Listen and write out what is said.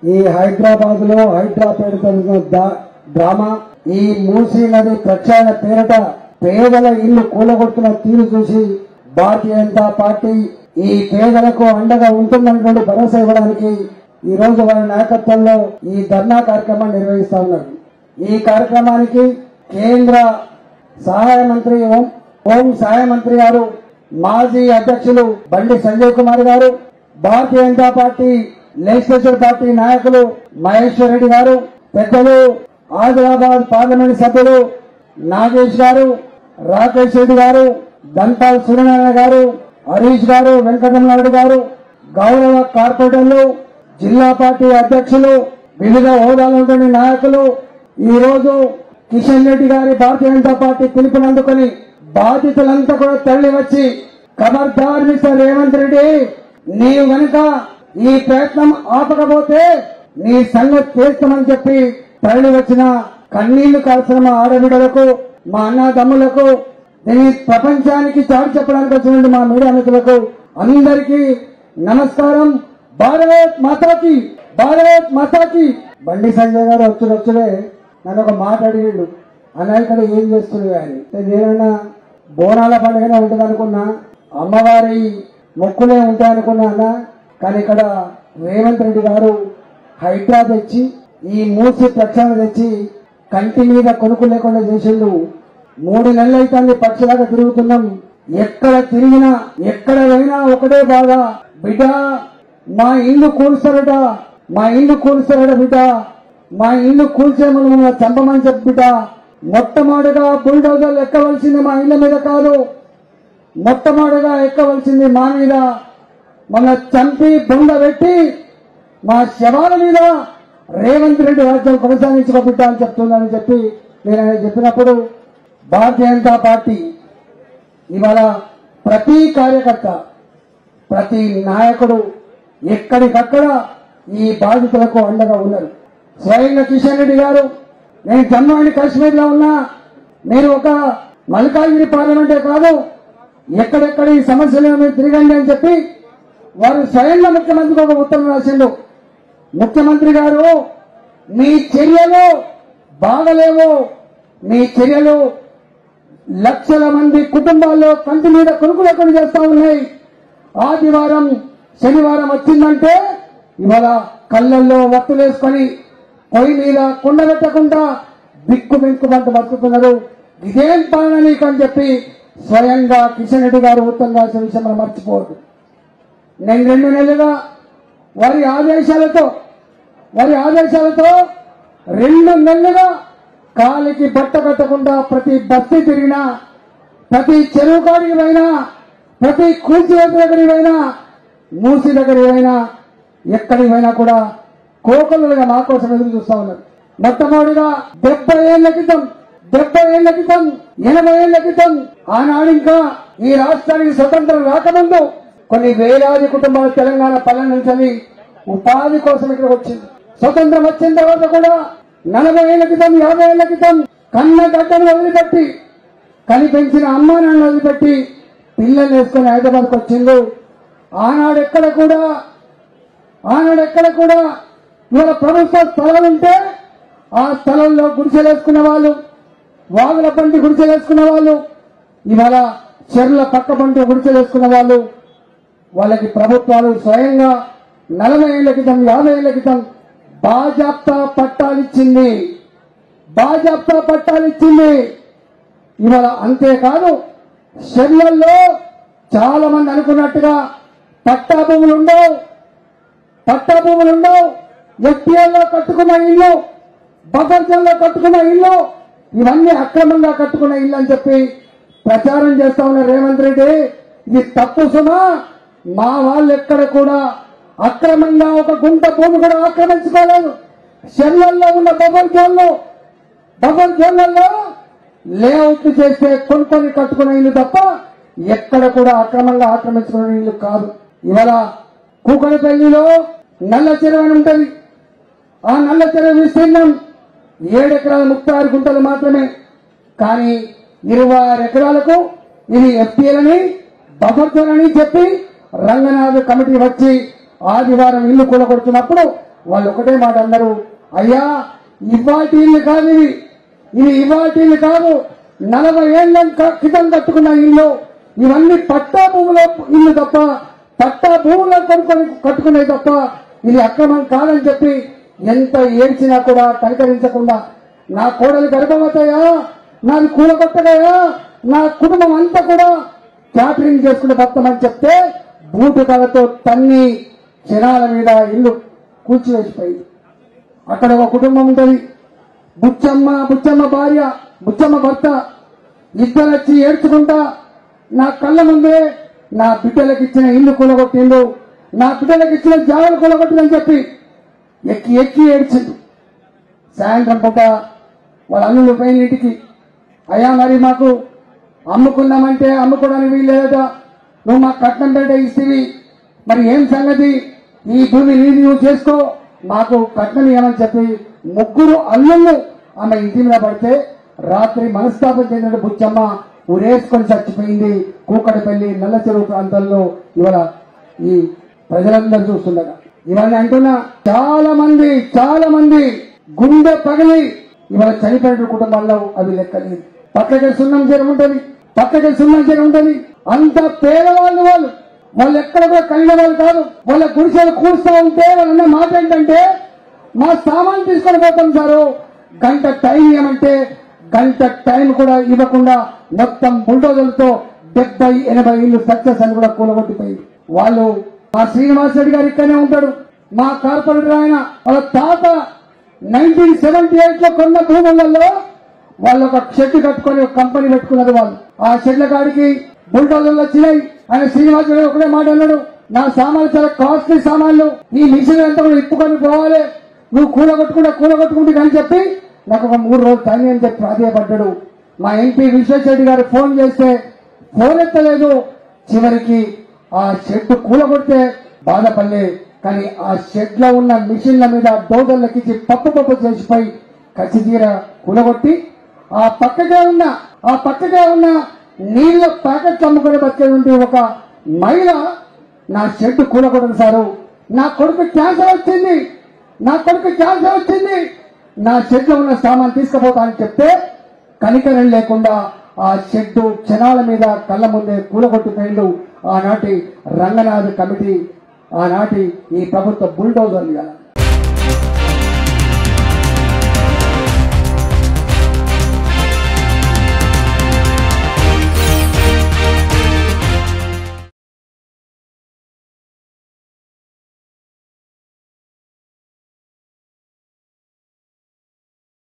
ఈ హైదరాబాద్ లో హైడ్రా పేరుతో దా- డ్రామా ఈ మూసీ నది ప్రక్షాళన పేరట పేదల ఇల్లు కూలగొడుతున్న తీరు చూసి భారతీయ జనతా పార్టీ ఈ పేదలకు అండగా ఉంటుందన్నటువంటి భరోసా ఇవ్వడానికి ఈ రోజు వారి నాయకత్వంలో ఈ ధర్నా కార్యక్రమాన్ని నిర్వహిస్తా ఉన్నారు ఈ కార్యక్రమానికి కేంద్ర సహాయ మంత్రి ఓం హోం సహాయ మంత్రి గారు మాజీ అధ్యక్షులు బండి Sanjay Kumar garu Bharatiya Janata party legislature party నాయకులు మహేశ్వర్ రెడ్డి గారు పెద్దలు ఆదిలాబాద్ పార్లమెంట్ సభ్యులు నాగేష్ గారు రాకేష్ రెడ్డి గారు దంతాల్ సూర్యనారాయణ గారు హరీష్ గారు వెంకటరమణారెడ్డి గారు గౌరవ కార్పొరేటర్లు జిల్లా పార్టీ అధ్యక్షులు వివిధ హోదాలో ఉంటున్న నాయకులు ఈ రోజు కిషన్ రెడ్డి గారి భారతీయ జనతా పార్టీ పిలుపునందుకొని బాధితులంతా కూడా తరలి వచ్చి ఖబర్దార్ మిస్టర్ రేవంత్ రెడ్డి నీవు గనుక ఈ ప్రయత్నం ఆపకపోతే నీ సంగతి చేస్తామని చెప్పి తరలి వచ్చిన కన్నీళ్లు కాల్సిన మా ఆడబిడ్డలకు మా అన్నదమ్ములకు దీని ప్రపంచానికి చాటు చెప్పడానికి వచ్చిన మా మీడియా మిత్రులకు అందరికీ నమస్కారం భారత్ మాతాకి భారత్ మాతాకి బండి సంజయ్ గారు వచ్చుడు వచ్చుడే నన్ను ఒక మాట అడిగిండు అన్న ఇక్కడ ఏం చేస్తుంది అని నేనన్నా బోనాల పండుగనే ఉంటుంది అనుకున్నా అమ్మవారి మొక్కులే ఉంటాయి అనుకున్నా అన్న కానీ ఇక్కడ రేవంత్ రెడ్డి గారు హైడ్రా తెచ్చి ఈ మూసి ప్రక్షాళన తెచ్చి కంటి మీద కొనుక్కు లేకుండా చేసిండు మూడు నెలలు అయితే పక్షులాగా తిరుగుతున్నాం ఎక్కడ తిరిగినా ఎక్కడ పోయినా ఒకటే బాధ బిడ్డ మా ఇల్లు కూల్స్తారట మా ఇల్లు కూల్స్తారట బిడ్డ మా ఇల్లు కూల్చేమని మమ్మల్ని చంపమని చెప్పి బిడ్డ మొట్టమొదటిగా బుల్డోజర్లు ఎక్కవలసింది మా ఇళ్ళ మీద కాదు మొట్టమొదటిగా ఎక్కవలసింది మా మీద మన చంపి బొండ పెట్టి మా శవాల మీద రేవంత్ రెడ్డి రాజ్యం కొనసాగించుకోబిడ్డా అని చెప్తున్నానని చెప్పి నేను ఆయన చెప్పినప్పుడు భారతీయ జనతా పార్టీ ఇవాళ ప్రతి కార్యకర్త ప్రతి నాయకుడు ఎక్కడికక్కడ ఈ బాధితులకు అండగా ఉన్నారు స్వయంగా కిషన్ రెడ్డి గారు నేను జమ్మూ అండ్ కాశ్మీర్ లో ఉన్నా మీరు ఒక మల్కాజ్గిరి పార్లమెంటే కాదు ఎక్కడెక్కడ ఈ సమస్యలు మీరు తిరగండి అని చెప్పి వారు స్వయంగా ముఖ్యమంత్రికి ఒక ఉత్తరం రాసిండు ముఖ్యమంత్రి గారు మీ చర్యలు బాగలేవు మీ చర్యలు లక్షల మంది కుటుంబాల్లో కంటి మీద కొనుక్కు లేకుండా చేస్తా ఉన్నాయి ఆదివారం శనివారం వచ్చిందంటే ఇవాళ కళ్ళల్లో వత్తులేసుకొని పొయ్యి మీద కుండ పెట్టకుండా బిక్కు బిక్కుమంటూ బతుకుతున్నారు ఇదేం పాలన నీకు అని చెప్పి స్వయంగా కిషన్ రెడ్డి గారు ఉత్తరం రాసిన విషయం మనం మర్చిపోవద్దు నేను రెండు నెలలుగా వారి ఆదేశాలతో వారి ఆదేశాలతో రెండు నెలలుగా కాలికి బట్ట కట్టకుండా ప్రతి బస్తీ తిరిగినా ప్రతి చెరువు కాడికి పోయినా ప్రతి కూల్చివేత దగ్గరికి పోయినా మూసి దగ్గరికి పోయినా ఎక్కడికి పోయినా కూడా కోకలుగా మా కోసం ఎదురు చూస్తా ఉన్నారు మొట్టమొదటిగా డెబ్బై ఏళ్ల క్రితం డెబ్బై ఏళ్ల క్రితం ఎనభై ఏళ్ల క్రితం ఆనాడు ఇంకా ఈ రాష్ట్రానికి స్వతంత్రం రాకముందు కొన్ని వేలాది కుటుంబాలు తెలంగాణ పల్లె నుంచి ఉపాధి కోసం ఇక్కడ వచ్చింది స్వతంత్రం వచ్చిన తర్వాత కూడా నలభై ఏళ్ల క్రితం యాభై ఏళ్ల క్రితం కన్న గడ్డను వదిలిపెట్టి కనిపించిన అమ్మా నాన్న వదిలిపెట్టి పిల్లల్ని వేసుకొని హైదరాబాద్కి వచ్చిండు ఆనాడు ఎక్కడ కూడా ఆనాడు ఎక్కడ కూడా ఇవాళ ప్రభుత్వ స్థలాలు ఉంటే ఆ స్థలంలో గుడిసెలేసుకున్న వాళ్ళు వాగుల పంటి గుడిసెలేసుకున్న వాళ్ళు ఇవాళ చెరువుల పక్క పంటి గుడిసెలేసుకున్న వాళ్ళు వాళ్ళకి ప్రభుత్వాలు స్వయంగా నలభై ఏళ్ల క్రితం యాభై ఏళ్ల క్రితం బాజాప్తా పట్టాలిచ్చింది బాజాప్తా పట్టాలిచ్చింది ఇవాళ అంతేకాదు షెర్లల్లో చాలా మంది అనుకున్నట్టుగా పట్టా భూములు ఉండవు పట్టా భూములు ఉండవు ఎఫ్టీఎల్లో కట్టుకున్న ఇల్లు బఫర్జల్లో కట్టుకున్న ఇల్లు ఇవన్నీ అక్రమంగా కట్టుకున్న ఇల్లు అని చెప్పి ప్రచారం చేస్తా ఉన్న రేవంత్ రెడ్డి ఇది తప్పు సుమా మా వాళ్ళు ఎక్కడ కూడా అక్రమంగా ఒక గుంట భూమి కూడా ఆక్రమించుకోలేదు షెర్లల్లో ఉన్న బఫర్ జోన్లు బఫర్ జోన్లలో లేఅవుట్ చేస్తే కొనుక్కొని కట్టుకున్న ఇల్లు తప్ప ఎక్కడ కూడా అక్రమంగా ఆక్రమించుకున్న ఇల్లు కాదు ఇవాళ కూకడపల్లిలో నల్ల చెరువు అని ఉంటది ఆ నల్ల చెరువు విస్తీర్ణం ఏడు ఎకరాల ముప్పై ఆరు గుంటలు మాత్రమే కానీ ఇరవై ఆరు ఎకరాలకు ఇది ఎఫ్టీఎల్ అని బఫర్ అని చెప్పి రంగనాథ్ కమిటీ వచ్చి ఆదివారం ఇల్లు కూడగొడుతున్నప్పుడు వాళ్ళు ఒకటే మాట అన్నారు అయ్యా ఇవాటి ఇల్లు కాదు ఇవి ఇవి ఇవాటి ఇల్లు కాదు నలభై ఏళ్ల క- క్రితం కట్టుకున్న ఇల్లు ఇవన్నీ పట్టా భూముల ఇల్లు తప్ప పట్టా భూముల కొనుక్కొని కట్టుకునేవి తప్ప ఇది అక్రమం కాదని చెప్పి ఎంత ఏడ్చినా కూడా కనికరించకుండా నా కోడలు గర్భవతయా నాది కూలగొట్టగయా నా కుటుంబం అంతా కూడా క్యాటరింగ్ చేసుకుని బతమని చెప్తే బూటు కలతో తన్ని జనాల మీద ఇల్లు కూల్చివేసిపోయింది అక్కడ ఒక కుటుంబం ఉంటుంది బుచ్చమ్మ బుచ్చమ్మ భార్య బుచ్చమ్మ భర్త ఇద్దరు వచ్చి ఏడ్చుకుంటా నా కళ్ళ ముందే నా బిడ్డలకు ఇచ్చిన ఇల్లు కూలగొట్టిండు నా బిడ్డలకు ఇచ్చిన జాగలు కూలగొట్టిందని చెప్పి ఎక్కి ఎక్కి ఏడ్చింది సాయంత్రం పూట వాళ్ళ అల్లుడు పోయిన ఇంటికి అయ్యా మరి మాకు అమ్ముకున్నామంటే అమ్ముకోవడానికి వీల్లేదట నువ్వు మాకు కట్నం పెట్టే ఇస్తేవి మరి ఏం సంగతి ఈ భూమి నీది నువ్వు చేసుకో మాకు కట్నం ఇవ్వమని చెప్పి ముగ్గురు అల్లుళ్ళు ఆమె ఇంటి మీద పడితే రాత్రి మనస్తాపం చెందిన బుచ్చమ్మ ఉరేసుకొని చచ్చిపోయింది కూకటపల్లి నల్ల చెరువు ప్రాంతాల్లో ఇవాళ ఈ ప్రజలందరూ చూస్తుండగా ఇవన్నీ అంటున్నా చాలా మంది చాలా మంది గుండె పగిలి ఇవాళ చనిపోయిన కుటుంబాల్లో అవి లెక్కలేదు పక్కకి సున్నం జ్వరం ఉంటది పక్కకి సున్నం జ్వరం ఉంటది అంత పేదవాళ్ళు వాళ్ళు వాళ్ళు ఎక్కడ కూడా కలిగిన వాళ్ళు కాదు వాళ్ళ గుడిసెలు కూర్చో ఉంటే వాళ్ళు అన్న మాట ఏంటంటే మా సామాన్ తీసుకొని పోతాం సారు గంట టైం ఇవ్వమంటే గంట టైం కూడా ఇవ్వకుండా మొత్తం బుల్డోజర్లతో డెబ్బై ఎనభై ఇల్లు సక్సెస్ అని కూడా కూలగొట్టిపోయింది వాళ్ళు మా శ్రీనివాస్ రెడ్డి గారు ఇక్కడనే ఉంటాడు మా కార్పొరేటర్ ఆయన వాళ్ళ తాత నైన్టీన్ సెవెంటీ ఎయిట్ లో కొన్న భూములలో వాళ్ళు ఒక షెడ్ కట్టుకొని ఒక కంపెనీ పెట్టుకున్నారు వాళ్ళు ఆ షెడ్ల కాడికి బుల్డోజర్లు వచ్చినాయి ఆయన శ్రీనివాస్ రెడ్డి ఒకటే మాట అన్నాడు నా సామాన్లు చాలా కాస్ట్లీ సామాన్లు ఈ మిషన్ అంతా కూడా ఇప్పుకొని పోవాలి నువ్వు కూలగొట్టుకుంటా కూలగొట్టుకుంటే అని చెప్పి నాకు ఒక మూడు రోజులు టైం అని చెప్పి ప్రాధాయపడ్డాడు మా ఎంపీ విశ్వేశ్వరరెడ్డి గారు ఫోన్ చేస్తే ఫోన్ ఎత్తలేదు చివరికి ఆ షెడ్ కూలగొడితే బాధపడలే కానీ ఆ షెడ్ లో ఉన్న మిషన్ల మీద డోదర్లకిచ్చి పప్పు పప్పు చేసిపోయి కసి తీర కూలగొట్టి ఆ పక్కకే ఉన్న ఆ పక్కకే ఉన్న నీళ్ళ ప్యాకెట్లు అమ్ముకుని బతికేటువంటి ఒక మహిళ నా షెడ్ కూలగొట్టదు సారు నా కొడుకు క్యాన్సర్ వచ్చింది నా కొడుకు క్యాన్సర్ వచ్చింది నా షెడ్ లో ఉన్న సామాన్ తీసుకుపోతా అని చెప్తే కనికరం లేకుండా ఆ షెడ్డు క్షణాల మీద కళ్ళ ముందే కూలగొట్టిపోయిండు ఆనాటి రంగనాథ్ కమిటీ ఆనాటి ఈ ప్రభుత్వ బుల్డోజర్లు ఇవాళ